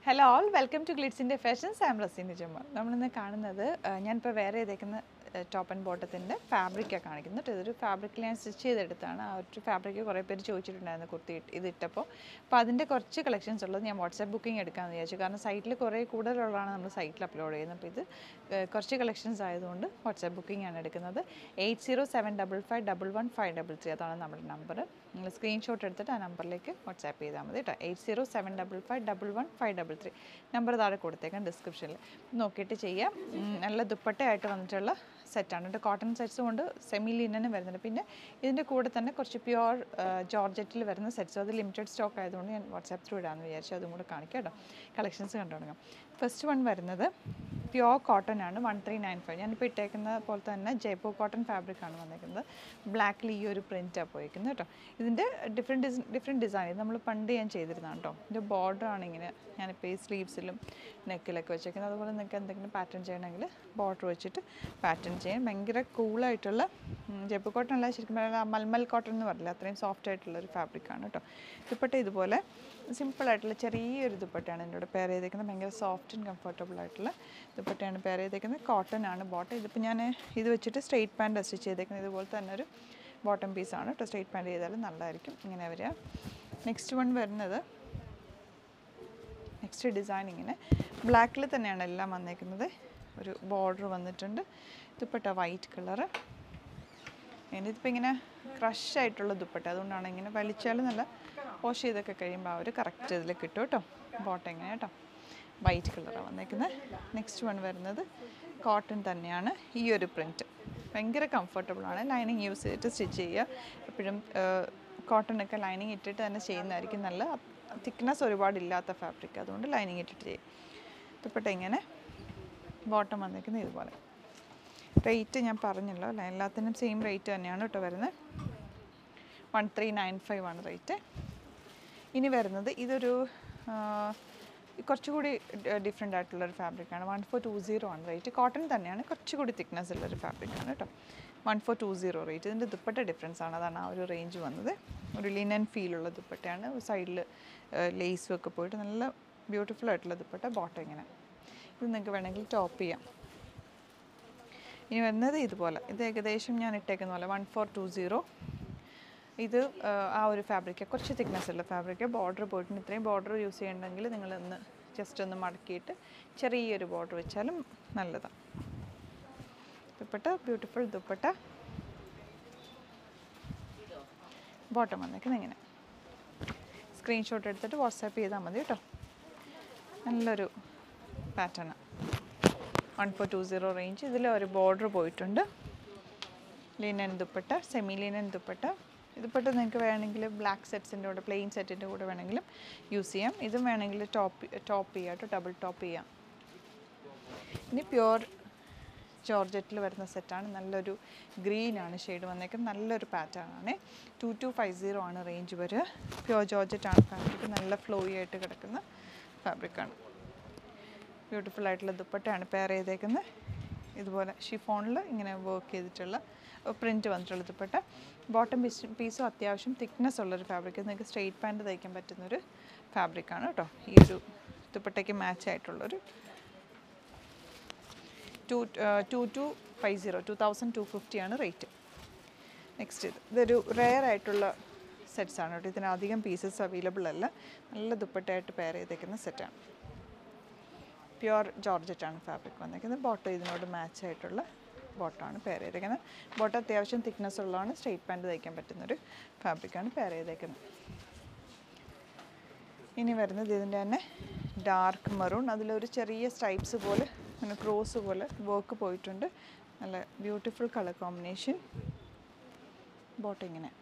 Hello all welcome to ഗ്ലിറ്റ്സിൻ്റെ fashions am Raseena ജമ്മ നമ്മളിന്ന് കാണുന്നത് ആ, ഞാനിപ്പോൾ വേറെ ചെയ്തേക്കുന്ന ടോപ്പ് ആൻഡ് ബോട്ടത്തിൻ്റെ ഫാബ്രിക്കാണ് കാണിക്കുന്നത് കേട്ടോ. ഇതൊരു ഫാബ്രിക്കിൽ ഞാൻ സ്റ്റിച്ച് ചെയ്തെടുത്താണ് ആ ഒരു ഫാബ്രിക്ക് കുറേ പേര് ചോദിച്ചിട്ടുണ്ടായിരുന്നു കുർത്തി ഇട്ട്- ഇത് ഇട്ടപ്പോൾ അപ്പോൾ അതിൻ്റെ കുറച്ച് കളക്ഷൻസ് ഉള്ളത് ഞാൻ വാട്സാപ്പ് ബുക്കിംഗ് എടുക്കാമെന്ന് വിചാരിച്ചു കാരണം സൈറ്റിൽ കുറേ കൂടുതലുള്ളതാണ് നമ്മൾ സൈറ്റിൽ അപ്ലോഡ് ചെയ്യുന്നത് അപ്പോൾ ഇത് ഏ, കുറച്ച് കളക്ഷൻസ് ആയതുകൊണ്ട് വാട്സാപ്പ് ബുക്കിംഗ് ആണ് എടുക്കുന്നത് eight zero seven double five double one five double three അതാണ് നമ്മുടെ നമ്പർ നിങ്ങൾ സ്ക്രീൻഷോട്ട് എടുത്തിട്ട് ആ നമ്പറിലേക്ക് വാട്സാപ്പ് ചെയ്താൽ മതി കേട്ടോ eight zero seven double five double one five double three number താഴെ കൊടുത്തേക്കാം ഡിസ്ക്രിപ്ഷനിൽ നോക്കിയിട്ട് ചെയ്യാം ഉം, നല്ല ദുപ്പട്ടയായിട്ട് വന്നിട്ടുള്ള സെറ്റാണ് കേട്ടോ കോട്ടൺ സെറ്റ്സ് കൊണ്ട് സെമി ലിനനും വരുന്നുണ്ട് പിന്നെ ഇതിൻ്റെ കൂടെ തന്നെ കുറച്ച് പ്യുവർ ജോർജറ്റിൽ വരുന്ന സെറ്റ്സ് അത് ലിമിറ്റഡ് സ്റ്റോക്ക് ആയതുകൊണ്ട് ഞാൻ വാട്സാപ്പ് ത്രൂ ഇടാമെന്ന് വിചാരിച്ചു അതും കൂടെ കാണിക്കാം കേട്ടോ കളക്ഷൻസ് കണ്ടു തുടങ്ങാം ഫസ്റ്റ് വൺ വരുന്നത് പ്യുവർ കോട്ടൺ ആണ് വൺ ത്രീ നയൻ ഫൈവ് ഞാനിപ്പോൾ ഇട്ടേക്കുന്ന പോലെ തന്നെ ജയ്പൂർ കോട്ടൺ ഫാബ്രിക് ആണ് വന്നേക്കുന്നത് ബ്ലാക്കിൽ ഈ ഒരു പ്രിൻറ്റാണ് പോയിരിക്കുന്നത് കേട്ടോ ഇതിൻ്റെ ഡിഫറെൻറ്റ് ഡിസ് ഡിഫറെൻറ്റ് ഡിസൈൻ ഇത് നമ്മൾ പണ്ട് ഞാൻ ചെയ്തിരുന്നതാണ് കേട്ടോ ഇതിൻ്റെ ബോർഡർ ആണ് ഇങ്ങനെ ഞാനിപ്പോൾ ഈ സ്ലീവ്സിലും നെക്കിലൊക്കെ വെച്ചേക്കുന്നത് അതുപോലെ നിങ്ങൾക്ക് എന്തെങ്കിലും പാറ്റേൺ ചെയ്യണമെങ്കിൽ ബോർഡർ വെച്ചിട്ട് പാറ്റേൺ ചെയ്യാൻ ഭയങ്കര കൂളായിട്ടുള്ള ജയ്പൂർ കോട്ടൺ അല്ല ശരിക്കും പറഞ്ഞാൽ മൽമൽ കോട്ടൺ എന്ന് പറയില്ല അത്രയും സോഫ്റ്റ് ആയിട്ടുള്ള ഒരു ഫാബ്രിക്കാണ് കേട്ടോ ദുപ്പട്ട ഇതുപോലെ സിമ്പിളായിട്ടുള്ള ചെറിയൊരു ദുപ്പട്ടയാണ് എൻ്റെ കൂടെ പെയർ ചെയ്തേക്കുന്നത് ഭയങ്കര സോഫ്റ്റ് ആൻഡ് കംഫർട്ടബിൾ ആയിട്ടുള്ള ദുപ്പട്ടയാണ് പെയർ ചെയ്തേക്കുന്നത് കോട്ടൺ ആണ് ബോട്ടം ഇതിപ്പോൾ ഞാൻ ഇത് വെച്ചിട്ട് സ്ട്രെയിറ്റ് പാൻറ് സ്റ്റിച്ച് ചെയ്തേക്കുന്നത് ഇതുപോലെ തന്നെ ഒരു ബോട്ടം പീസാണ് കേട്ടോ സ്ട്രെയിറ്റ് പാൻറ് ചെയ്താലും നല്ലതായിരിക്കും ഇങ്ങനെ വരിക നെക്സ്റ്റ് വൺ വരുന്നത് നെക്സ്റ്റ് ഡിസൈൻ ഇങ്ങനെ ബ്ലാക്കിൽ തന്നെയാണ് എല്ലാം വന്നേക്കുന്നത് ഒരു ബോർഡർ വന്നിട്ടുണ്ട് ദുപ്പട്ട വൈറ്റ് കളറ് ഇതിപ്പോൾ ഇങ്ങനെ ക്രഷ് ആയിട്ടുള്ള ദുപ്പട്ട അതുകൊണ്ടാണ് ഇങ്ങനെ വലിച്ചാൽ നല്ല വാഷ് ചെയ്തൊക്കെ കഴിയുമ്പോൾ ആ ഒരു കറക്റ്റ് ഇതിൽ കിട്ടും കേട്ടോ ബോട്ടം ഇങ്ങനെ കേട്ടോ വൈറ്റ് കളറാണ് വന്നേക്കുന്നത് നെക്സ്റ്റ് വൺ വരുന്നത് കോട്ടൺ തന്നെയാണ് ഈ ഒരു പ്രിൻറ്റ് ഭയങ്കര comfortable ആണ് ലൈനിങ് യൂസ് ചെയ്തിട്ട് സ്റ്റിച്ച് ചെയ്യുക എപ്പോഴും കോട്ടണൊക്കെ ലൈനിങ് ഇട്ടിട്ട് തന്നെ ചെയ്യുന്നതായിരിക്കും നല്ല തിക്നെസ് ഒരുപാട് ഇല്ലാത്ത ഫാബ്രിക് അതുകൊണ്ട് ലൈനിങ് ഇട്ടിട്ട് ചെയ്യും ദുപ്പട്ട ഇങ്ങനെ ബോട്ടം വന്നേക്കുന്നത് ഇതുപോലെ റേറ്റ് ഞാൻ പറഞ്ഞല്ലോ അല്ലേ എല്ലാത്തിനും സെയിം റേറ്റ് തന്നെയാണ് കേട്ടോ വരുന്നത് വൺ ത്രീ നയൻ ഫൈവ് ആണ് റേറ്റ് ഇനി വരുന്നത് ഇതൊരു ആ, കുറച്ചുകൂടി ഡിഫറെൻ്റ് ആയിട്ടുള്ളൊരു ഫാബ്രിക്കാണ് വൺ ഫോർ ടു സീറോ ആണ് റേറ്റ് കോട്ടൺ തന്നെയാണ് കുറച്ചുകൂടി തിക്നെസ് ഉള്ളൊരു ഫാബ്രിക്കാണ് കേട്ടോ one four two zero rate ഇതിൻ്റെ ദുപ്പട്ട ഡിഫറൻസ് ആണ് അതാണ് ആ ഒരു റേഞ്ച് വന്നത് ഒരു ലിനൻ ഫീലുള്ള ദുപ്പട്ടയാണ് സൈഡിൽ ലേസും ഒക്കെ പോയിട്ട് നല്ല ബ്യൂട്ടിഫുൾ ആയിട്ടുള്ള ദുപ്പട്ട ബോട്ടം ഇങ്ങനെ ഇത് നിങ്ങൾക്ക് വേണമെങ്കിൽ ടോപ്പ് ചെയ്യാം ഇനി വരുന്നത് ഇതുപോലെ ഇത് ഏകദേശം ഞാൻ ഇട്ടേക്കുന്ന പോലെ വൺ ഫോർ ടു സീറോ ഇത് ആ, ആ ഒരു ഫാബ്രിക്ക് കുറച്ച് തിക്നെസ് ഉള്ള ഫാബ്രിക്ക് ബോർഡർ പോയിട്ടുണ്ട് ഇത്രയും ബോർഡർ യൂസ് ചെയ്യണമെങ്കിൽ നിങ്ങളൊന്ന് ജസ്റ്റ് ഒന്ന് മടക്കിയിട്ട് ചെറിയൊരു ബോർഡർ വെച്ചാലും നല്ലതാണ് ദുപ്പട്ട ബ്യൂട്ടിഫുൾ ദുപ്പട്ട ബോട്ടം വന്നേക്കുന്നത് ഇങ്ങനെ സ്ക്രീൻഷോട്ട് എടുത്തിട്ട് വാട്സാപ്പ് ചെയ്താൽ മതി കേട്ടോ നല്ലൊരു pattern one four two zero range ഇതിൽ ഒരു ബോർഡർ പോയിട്ടുണ്ട് linen dupatta semi linen dupatta dupatta നിങ്ങൾക്ക് വേണമെങ്കിൽ ബ്ലാക്ക് സെറ്റ്സിൻ്റെ കൂടെ പ്ലെയിൻ സെറ്റിൻ്റെ കൂടെ വേണമെങ്കിലും യൂസ് ചെയ്യാം ഇതും വേണമെങ്കിൽ ടോപ്പ് ടോപ്പ് ചെയ്യാം കേട്ടോ ഡബിൾ ടോപ്പ് ചെയ്യാം ഇനി പ്യുവർ ജോർജറ്റിൽ വരുന്ന സെറ്റാണ് നല്ലൊരു ഗ്രീനാണ് ഷെയ്ഡ് വന്നേക്കുന്നത് നല്ലൊരു പാറ്റേൺ ആണ് ടു ടു ഫൈവ് സീറോ ആണ് റേഞ്ച് വരിക പ്യുവർ ജോർജറ്റ് ആണ് ഫാബ്രിക് നല്ല ഫ്ലോയി ആയിട്ട് കിടക്കുന്ന ഫാബ്രിക്കാണ് ബ്യൂട്ടിഫുൾ ആയിട്ടുള്ള ദുപ്പട്ടയാണ് പെയർ ചെയ്തേക്കുന്നത് ഇതുപോലെ ഷിഫോണിൽ ഇങ്ങനെ വർക്ക് ചെയ്തിട്ടുള്ള പ്രിൻറ്റ് വന്നിട്ടുള്ള ദുപ്പട്ട ബോട്ടം പീസ് പീസും അത്യാവശ്യം തിക്നെസ് ഉള്ളൊരു ഫാബ്രിക് നിങ്ങൾക്ക് സ്ട്രെയിറ്റ് പാൻറ്റ് തയ്ക്കാൻ പറ്റുന്നൊരു ഫാബ്രിക്കാണ് കേട്ടോ ഈ ഒരു ദുപ്പട്ടയ്ക്ക് മാച്ച് ആയിട്ടുള്ളൊരു two two two five zero two thousand two ഫിഫ്റ്റിയാണ് റേറ്റ് നെക്സ്റ്റ് ഇത് ഇതൊരു റെയർ ആയിട്ടുള്ള സെറ്റ്സ് ആണ് കേട്ടോ ഇതിന് അധികം പീസസ് അവൈലബിൾ അല്ല നല്ല ദുപ്പട്ടയായിട്ട് പെയർ ചെയ്തേക്കുന്ന സെറ്റാണ് പ്യുവർ ജോർജറ്റാണ് ഫാബ്രിക് വന്നിരിക്കുന്നത് ബോട്ടം ഇതിനോട് മാച്ച് ആയിട്ടുള്ള ബോട്ടമാണ് പെയർ ചെയ്തേക്കുന്നത് ബോട്ടം അത്യാവശ്യം തിക്നെസ് ഉള്ളതാണ് സ്ട്രെയിറ്റ് പാൻറ്റ് തയ്ക്കാൻ പറ്റുന്നൊരു ഫാബ്രിക്കാണ് പെയർ ചെയ്തേക്കുന്നത് ഇനി വരുന്നത് ഇതിൻ്റെ തന്നെ ഡാർക്ക് മെറൂൺ അതിലൊരു ചെറിയ സ്ട്രൈപ്സ് പോലെ അങ്ങനെ ക്രോസ് പോലെ വർക്ക് പോയിട്ടുണ്ട് നല്ല ബ്യൂട്ടിഫുൾ കളർ കോമ്പിനേഷൻ ബോട്ടം ഇങ്ങനെ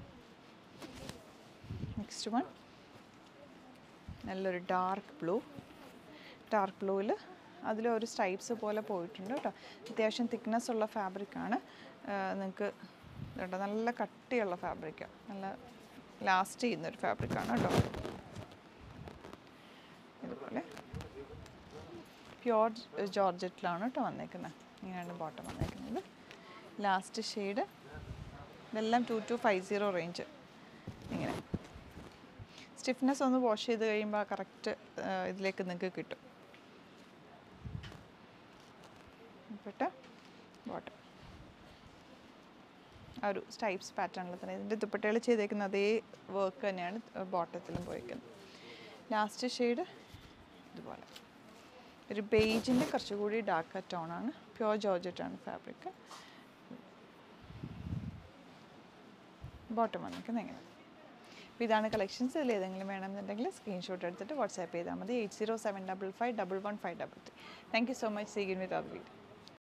നെക്സ്റ്റ് വൺ നല്ലൊരു ഡാർക്ക് ബ്ലൂ ഡാർക്ക് ബ്ലൂവിൽ അതിലൊരു സ്ട്രൈപ്സ് പോലെ പോയിട്ടുണ്ട് കേട്ടോ അത്യാവശ്യം തിക്നെസ് ഉള്ള ഫാബ്രിക്കാണ് നിങ്ങൾക്ക് കേട്ടോ നല്ല കട്ടിയുള്ള ഫാബ്രിക്കാണ് നല്ല ലാസ്റ്റ് ചെയ്യുന്ന ഒരു ഫാബ്രിക്കാണ് കേട്ടോ ഇതുപോലെ പ്യുവർ ജോർജറ്റിലാണ് കേട്ടോ വന്നേക്കുന്നത് ഇങ്ങനെയാണ് ബോട്ടം വന്നേക്കുന്നത് ലാസ്റ്റ് ഷെയ്ഡ് ഇതെല്ലാം two two five zero range ഇങ്ങനെ സ്റ്റിഫ്നെസ് ഒന്ന് വാഷ് ചെയ്ത് കഴിയുമ്പോൾ കറക്റ്റ് ഇതിലേക്ക് നിങ്ങൾക്ക് കിട്ടും പെട്ട് ബോട്ടം ആ ഒരു സ്ട്രൈപ്സ് പാറ്റേണിൽ തന്നെ ഇതിൻ്റെ ദുപ്പട്ടകൾ ചെയ്തേക്കുന്ന അതേ വർക്ക് തന്നെയാണ് ബോട്ടത്തിലും പോയിരിക്കുന്നത് ലാസ്റ്റ് ഷെയ്ഡ് ഇതുപോലെ ഒരു ബേജിൻ്റെ കുറച്ചുകൂടി ഡാർക്ക് ടോണാണ് പ്യോർ ജോർജറ്റാണ് ഫാബ്രിക് ബോട്ടം വന്നിരിക്കുന്നത് എങ്ങനെ അപ്പോൾ ഇതാണ് കളക്ഷൻസ് ഇതിൽ ഏതെങ്കിലും വേണമെന്നുണ്ടെങ്കിൽ സ്ക്രീൻഷോട്ട് എടുത്തിട്ട് വാട്സാപ്പ് ചെയ്താൽ മതി eight zero seven double five double one five double three thank you so much see again with our video